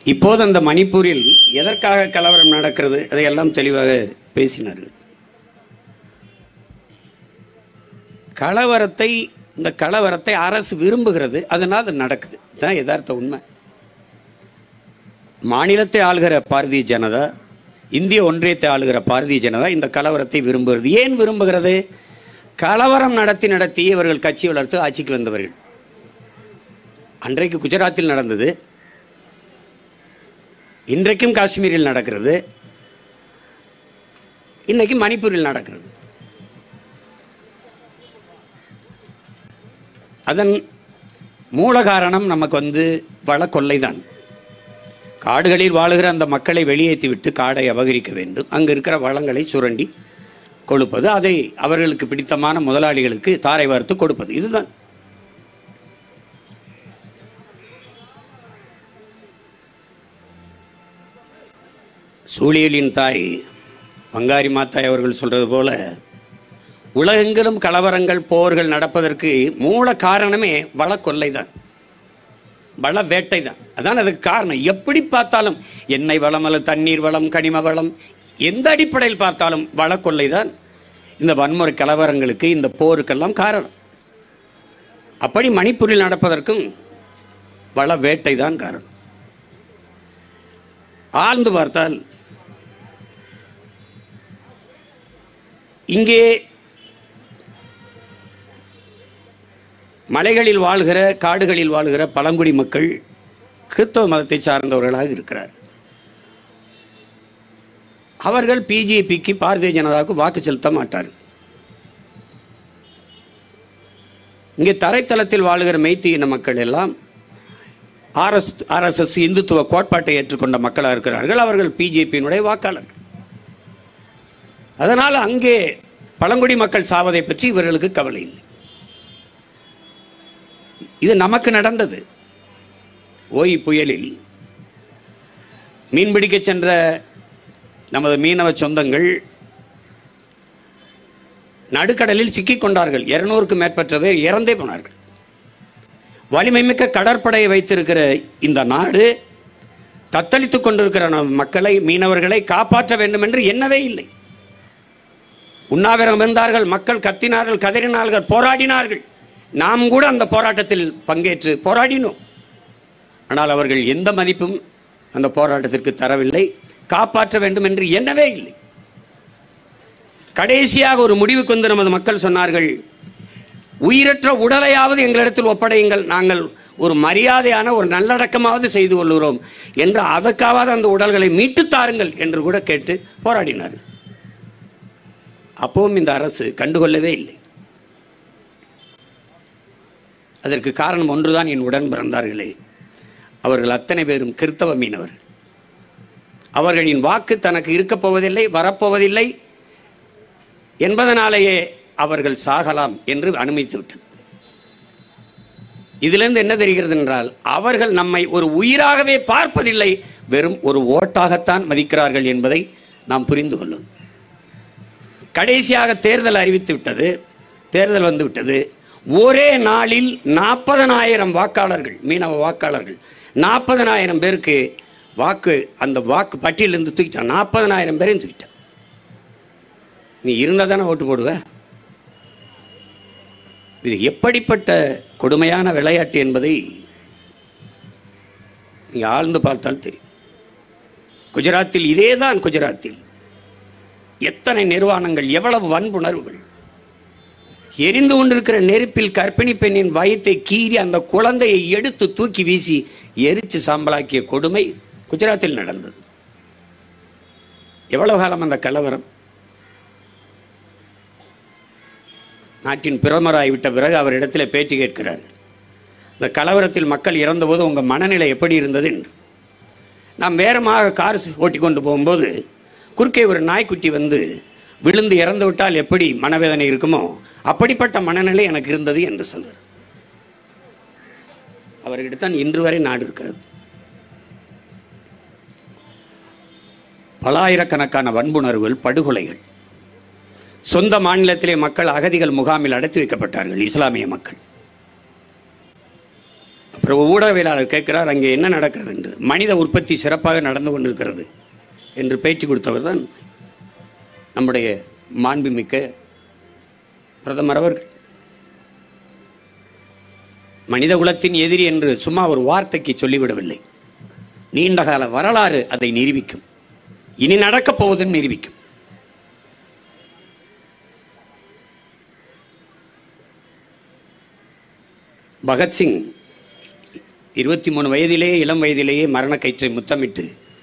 இப்போது அந்த மணிப்பூரில் எதற்காக கலவரம் நடக்கிறது அதையெல்லாம் தெளிவாக பேசினார்கள் கலவரத்தை இந்த கலவரத்தை அரசு விரும்புகிறது அதனால் அது நடக்குது தான் யதார்த்த உண்மை மாநிலத்தை ஆளுகிற பாரதிய ஜனதா இந்திய ஒன்றியத்தை ஆளுகிற பாரதிய ஜனதா இந்த கலவரத்தை விரும்புகிறது ஏன் விரும்புகிறது கலவரம் நடத்தி நடத்தி இவர்கள் கட்சி வளர்த்து ஆட்சிக்கு வந்தவர்கள் அன்றைக்கு குஜராத்தில் நடந்தது இன்றைக்கும் காஷ்மீரில் நடக்கிறது இன்னைக்கு மணிப்பூரில் நடக்கிறது அதன் மூல காரணம் நமக்கு வந்து வள கொள்ளைதான் காடுகளில் வாழுகிற அந்த மக்களை வெளியேற்றிவிட்டு காடை அபகரிக்க வேண்டும் அங்கு இருக்கிற வளங்களை சுரண்டி கொடுப்பது அதை அவர்களுக்கு பிடித்தமான முதலாளிகளுக்கு தாரை வார்த்து கொடுப்பது இதுதான் சூழியலின் தாய் பங்காரி மாத்தாய் அவர்கள் சொல்றது போல உலகெங்கிலும் கலவரங்கள் போர்கள் நடப்பதற்கு மூல காரணமே வள கொள்ளை தான் வள வேட்டை தான் அதான் அதுக்கு காரணம் எப்படி பார்த்தாலும் எண்ணெய் வளம் அல்லது தண்ணீர் வளம் கனிம வளம் எந்த அடிப்படையில் பார்த்தாலும் வள கொள்ளை தான் இந்த வன்முறை கலவரங்களுக்கு இந்த போருக்கெல்லாம் காரணம் அப்படி மணிப்பூரில் நடப்பதற்கும் வள வேட்டை தான் காரணம் ஆழ்ந்து பார்த்தால் இங்கே மலைகளில் வாழ்கிற காடுகளில் வாழ்கிற பழங்குடி மக்கள் கிறிஸ்தவ மதத்தை சார்ந்தவர்களாக இருக்கிறார் அவர்கள் பிஜேபிக்கு பாரதிய ஜனதாவுக்கு வாக்கு செலுத்த மாட்டார்கள் இங்கே தரைத்தளத்தில் வாழுகிற மெய்த்தி இன மக்கள் எல்லாம் ஆர்எஸ் ஆர்எஸ்எஸ் இந்துத்துவ கோட்பாட்டை ஏற்றுக்கொண்ட மக்களாக இருக்கிறார்கள் அவர்கள் பிஜேபியினுடைய வாக்காளர்கள் அதனால் அங்கே பழங்குடி மக்கள் சாவதை பற்றி இவர்களுக்கு கவலை இல்லை இது நமக்கு நடந்தது ஓய் புயலில் மீன்பிடிக்க சென்ற நமது மீனவ சொந்தங்கள் நடுக்கடலில் சிக்கிக் கொண்டார்கள் இருநூறுக்கு மேற்பட்ட பேர் இறந்தே போனார்கள் வலிமைமிக்க கடற்படையை வைத்திருக்கிற இந்த நாடு தத்தளித்துக் கொண்டிருக்கிற நம் மக்களை மீனவர்களை காப்பாற்ற வேண்டும் என்று எண்ணவே இல்லை உண்ணாவிரதம் இருந்தார்கள் மக்கள் கத்தினார்கள் கதறினார்கள் போராடினார்கள் நாம் கூட அந்த போராட்டத்தில் பங்கேற்று போராடினோம் ஆனால் அவர்கள் எந்த மதிப்பும் அந்த போராட்டத்திற்கு தரவில்லை காப்பாற்ற வேண்டும் என்று எண்ணவே இல்லை கடைசியாக ஒரு முடிவுக்கு வந்து நமது மக்கள் சொன்னார்கள் உயிரற்ற உடலையாவது எங்களிடத்தில் ஒப்படையுங்கள் நாங்கள் ஒரு மரியாதையான ஒரு நல்லடக்கமாவது செய்து கொள்கிறோம் என்று அதற்காவது அந்த உடல்களை மீட்டுத் தாருங்கள் என்று கூட கேட்டு போராடினார்கள் அப்பவும் இந்த அரசு கண்டுகொள்ளவே இல்லை அதற்கு காரணம் ஒன்றுதான் என் உடன் பிறந்தார்களே அவர்கள் அத்தனை பேரும் கிறித்தவ மீனவர்கள் அவர்களின் வாக்கு தனக்கு இருக்கப் போவதில்லை வரப்போவதில்லை என்பதனாலேயே அவர்கள் சாகலாம் என்று அனுமதித்து விட்டது இதிலிருந்து என்ன தெரிகிறது என்றால் அவர்கள் நம்மை ஒரு உயிராகவே பார்ப்பதில்லை வெறும் ஒரு ஓட்டாகத்தான் மதிக்கிறார்கள் என்பதை நாம் புரிந்து கொள்ளும் கடைசியாக தேர்தல் அறிவித்து விட்டது தேர்தல் வந்து விட்டது ஒரே நாளில் நாற்பதனாயிரம் வாக்காளர்கள் மீனவ வாக்காளர்கள் நாற்பதனாயிரம் பேருக்கு வாக்கு அந்த வாக்கு பட்டியலிருந்து தூக்கிட்டான் நாற்பதனாயிரம் பேரையும் தூக்கிட்டான் நீ இருந்தால் தானே ஓட்டு போடுவ இது எப்படிப்பட்ட கொடுமையான விளையாட்டு என்பதை நீ ஆழ்ந்து பார்த்தால் தெரியும் குஜராத்தில் இதேதான் குஜராத்தில் எத்தனை நிர்வாணங்கள் எவ்வளவு வன்புணர்வுகள் எரிந்து கொண்டிருக்கிற நெருப்பில் கர்ப்பிணி பெண்ணின் வயத்தை கீறி அந்த குழந்தையை எடுத்து தூக்கி வீசி எரிச்சு சாம்பலாக்கிய கொடுமை குஜராத்தில் நடந்தது எவ்வளவு காலம் அந்த கலவரம் நாட்டின் பிரதமராகிவிட்ட பிறகு அவர் இடத்துல பேட்டி கேட்கிறார் இந்த கலவரத்தில் மக்கள் இறந்தபோது உங்கள் மனநிலை எப்படி இருந்தது என்று நாம் வேகமாக கார் ஓட்டி கொண்டு போகும்போது குறுக்கே ஒரு நாய்க்குட்டி வந்து விழுந்து இறந்து விட்டால் எப்படி மனவேதனை இருக்குமோ அப்படிப்பட்ட மனநிலை எனக்கு இருந்தது என்று சொல்வார் அவர்கிட்டத்தான் இன்று வரை நாடு இருக்கிறது பலாயிரக்கணக்கான வன்புணர்வுகள் படுகொலைகள் சொந்த மாநிலத்திலே மக்கள் அகதிகள் முகாமில் அடைத்து வைக்கப்பட்டார்கள் இஸ்லாமிய மக்கள் அப்புறம் ஊடகவியலாளர் கேட்கிறார் அங்கே என்ன நடக்கிறது என்று மனித உற்பத்தி சிறப்பாக நடந்து கொண்டிருக்கிறது என்று பேட்டி கொடுத்தவர் தான் நம்முடைய மாண்புமிக்க பிரதமர் அவர்கள் மனித குலத்தின் எதிரி என்று சும்மா ஒரு வார்த்தைக்கு சொல்லிவிடவில்லை நீண்டகால வரலாறு அதை நிரூபிக்கும் இனி நடக்கப் போவதும் நிரூபிக்கும் பகத்சிங் இருபத்தி மூணு வயதிலேயே இளம் வயதிலேயே மரணக்கயிற்றை முத்தமிட்டு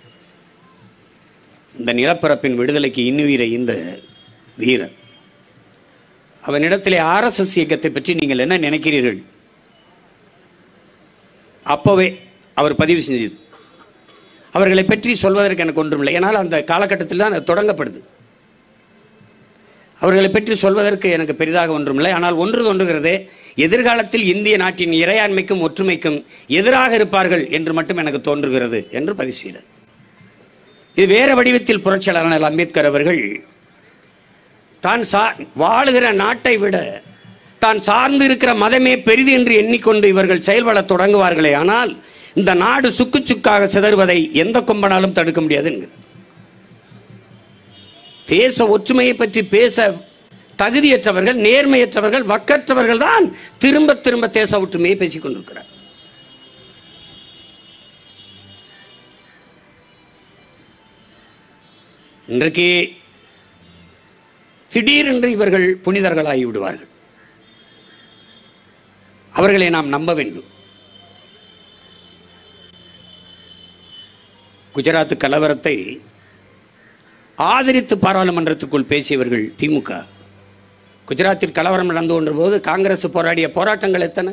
இந்த நிலப்பரப்பின் விடுதலைக்கு இன்னுயிரை இந்த வீரர் அவனிடத்திலே ஆர்எஸ்எஸ் இயக்கத்தை பற்றி நீங்கள் என்ன நினைக்கிறீர்கள் அப்போவே அவர் பதிவு செஞ்சது அவர்களை பற்றி சொல்வதற்கு எனக்கு ஒன்றுமில்லை ஏன்னால் அந்த காலகட்டத்தில் தான் அது தொடங்கப்படுது அவர்களை பற்றி சொல்வதற்கு எனக்கு பெரிதாக ஒன்றுமில்லை ஆனால் ஒன்று தோன்றுகிறதே எதிர்காலத்தில் இந்திய நாட்டின் இறையாண்மைக்கும் ஒற்றுமைக்கும் எதிராக இருப்பார்கள் என்று மட்டும் எனக்கு தோன்றுகிறது என்று பதிவு செய்கிறார் இது வேற வடிவத்தில் புரட்சியாளர் அண்ணல் அம்பேத்கர் அவர்கள் தான் சா வாழுகிற நாட்டை விட தான் சார்ந்து இருக்கிற மதமே பெரிது என்று எண்ணிக்கொண்டு இவர்கள் செயல்பட தொடங்குவார்களே ஆனால் இந்த நாடு சுக்கு சுக்காக சிதறுவதை எந்த கொம்பனாலும் தடுக்க முடியாது என்கிறார். தேச ஒற்றுமையை பற்றி பேச தகுதியற்றவர்கள் நேர்மையற்றவர்கள் வக்கற்றவர்கள் தான் திரும்ப திரும்ப தேச ஒற்றுமையை பேசிக் கொண்டிருக்கிறார் இன்றைக்கு திடீரென்று இவர்கள் புனிதர்களாகி விடுவார்கள் அவர்களை நாம் நம்ப வேண்டும் குஜராத் கலவரத்தை ஆதரித்து பாராளுமன்றத்துக்குள் பேசியவர்கள் திமுக குஜராத்தில் கலவரம் நடந்து கொண்ட போது காங்கிரஸ் போராடிய போராட்டங்கள் எத்தனை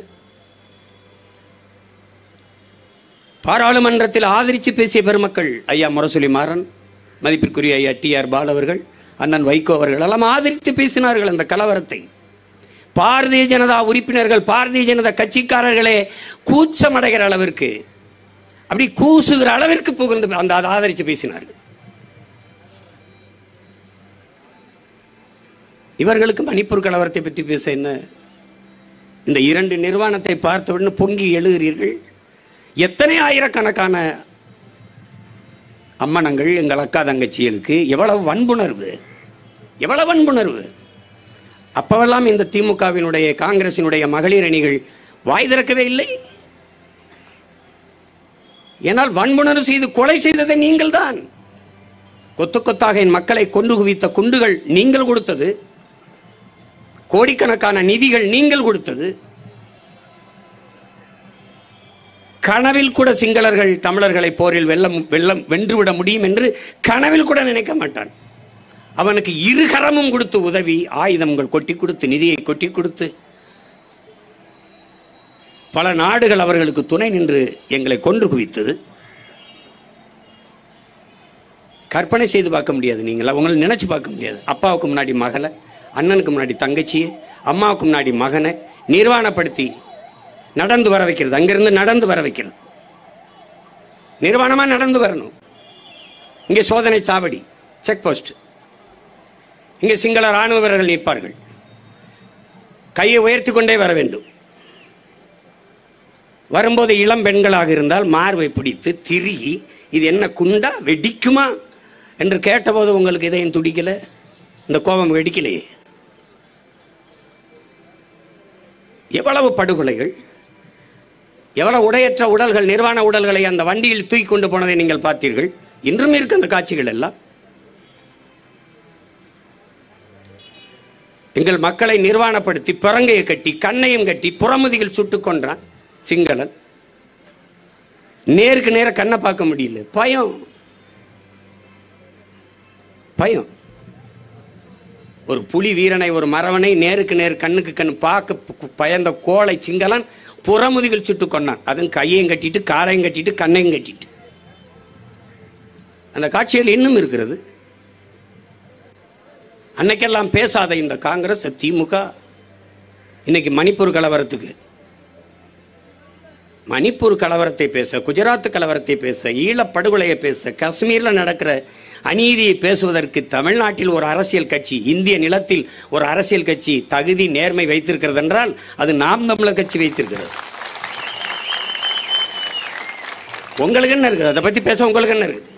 பாராளுமன்றத்தில் ஆதரித்து பேசிய பெருமக்கள் ஐயா முரசொலி மாறன் மதிப்பிற்குரிய ஐயா டி ஆர் பால் அவர்கள் அண்ணன் வைகோ அவர்கள் எல்லாம் ஆதரித்து பேசினார்கள் அந்த கலவரத்தை பாரதிய ஜனதா உறுப்பினர்கள் பாரதிய ஜனதா கட்சிக்காரர்களே கூச்சமடைகிற அளவிற்கு அப்படி கூசுகிற அளவிற்கு புகழ்ந்து அந்த அதை ஆதரித்து பேசினார்கள் இவர்களுக்கு மணிப்பூர் கலவரத்தை பற்றி பேச என்ன இந்த இரண்டு நிர்வாணத்தை பார்த்தவுடன் பொங்கி எழுகிறீர்கள் எத்தனை ஆயிரக்கணக்கான அம்மனங்கள் எங்கள் அக்கா தங்கச்சிகளுக்கு எவ்வளவு வன்புணர்வு எவ்வளவு வன்புணர்வு அப்பவெல்லாம் இந்த திமுகவினுடைய காங்கிரசினுடைய மகளிர் அணிகள் வாய் திறக்கவே இல்லை ஏனால் வன்புணர்வு செய்து கொலை செய்ததை நீங்கள் தான் கொத்து கொத்தாக என் மக்களை கொண்டு குவித்த குண்டுகள் நீங்கள் கொடுத்தது கோடிக்கணக்கான நிதிகள் நீங்கள் கொடுத்தது கனவில் கூட சிங்களர்கள் தமிழர்களை போரில் வெல்லம் வெல்லம் வென்றுவிட முடியும் என்று கனவில் கூட நினைக்க மாட்டான் அவனுக்கு இருகரமும் கொடுத்து உதவி ஆயுதங்கள் கொட்டி கொடுத்து நிதியை கொட்டி கொடுத்து பல நாடுகள் அவர்களுக்கு துணை நின்று எங்களை கொன்று குவித்தது கற்பனை செய்து பார்க்க முடியாது நீங்கள் அவங்களை நினைச்சு பார்க்க முடியாது அப்பாவுக்கு முன்னாடி மகளை அண்ணனுக்கு முன்னாடி தங்கச்சியை அம்மாவுக்கு முன்னாடி மகனை நிர்வாணப்படுத்தி நடந்து வர வைக்கிறது அங்கிருந்து நடந்து வர வைக்கிறது நிர்வாணமா நடந்து வரணும் இங்கே சோதனை சாவடி செக் போஸ்ட் இங்கே சிங்கள ராணுவ வீரர்கள் நிற்பார்கள் கையை உயர்த்தி கொண்டே வர வேண்டும் வரும்போது இளம் பெண்களாக இருந்தால் மார்பை பிடித்து திருகி இது என்ன குண்டா வெடிக்குமா என்று கேட்டபோது உங்களுக்கு இதயம் துடிக்கல இந்த கோபம் வெடிக்கலையே எவ்வளவு படுகொலைகள் எவ்வளவு உடையற்ற உடல்கள் நிர்வாண உடல்களை அந்த வண்டியில் தூக்கி கொண்டு போனதை நீங்கள் பார்த்தீர்கள் இன்றும் இருக்கு அந்த காட்சிகள் எல்லாம் எங்கள் மக்களை நிர்வாணப்படுத்தி பிறங்கையை கட்டி கண்ணையும் கட்டி புறமுதிகள் சுட்டுக் கொன்றான் சிங்களன் நேருக்கு நேர கண்ணை பார்க்க முடியல பயம் பயம் ஒரு புலி வீரனை ஒரு மரவனை நேருக்கு நேர் கண்ணுக்கு கண் பார்க்க ப- பயந்த கோழை சிங்களன் புறமுதுகில் சுட்டு கொண்டான் அதுவும் கையையும் கட்டிட்டு காலையும் கட்டிட்டு கண்ணையும் கட்டிட்டு அந்த காட்சிகள் இன்னும் இருக்கிறது அன்னைக்கெல்லாம் பேசாத இந்த காங்கிரஸ் திமுக இன்னைக்கு மணிப்பூர் கலவரத்துக்கு மணிப்பூர் கலவரத்தை பேச குஜராத் கலவரத்தை பேச ஈழப் படுகொலையை பேச காஷ்மீரில் நடக்கிற அநீதியை பேசுவதற்கு தமிழ்நாட்டில் ஒரு அரசியல் கட்சி இந்திய நிலத்தில் ஒரு அரசியல் கட்சி தகுதி நேர்மை வைத்திருக்கிறது என்றால் அது நாம் தமிழர் கட்சி வைத்திருக்கிறது உங்களுக்கு என்ன இருக்குது அதை பற்றி பேச உங்களுக்கு என்ன இருக்குது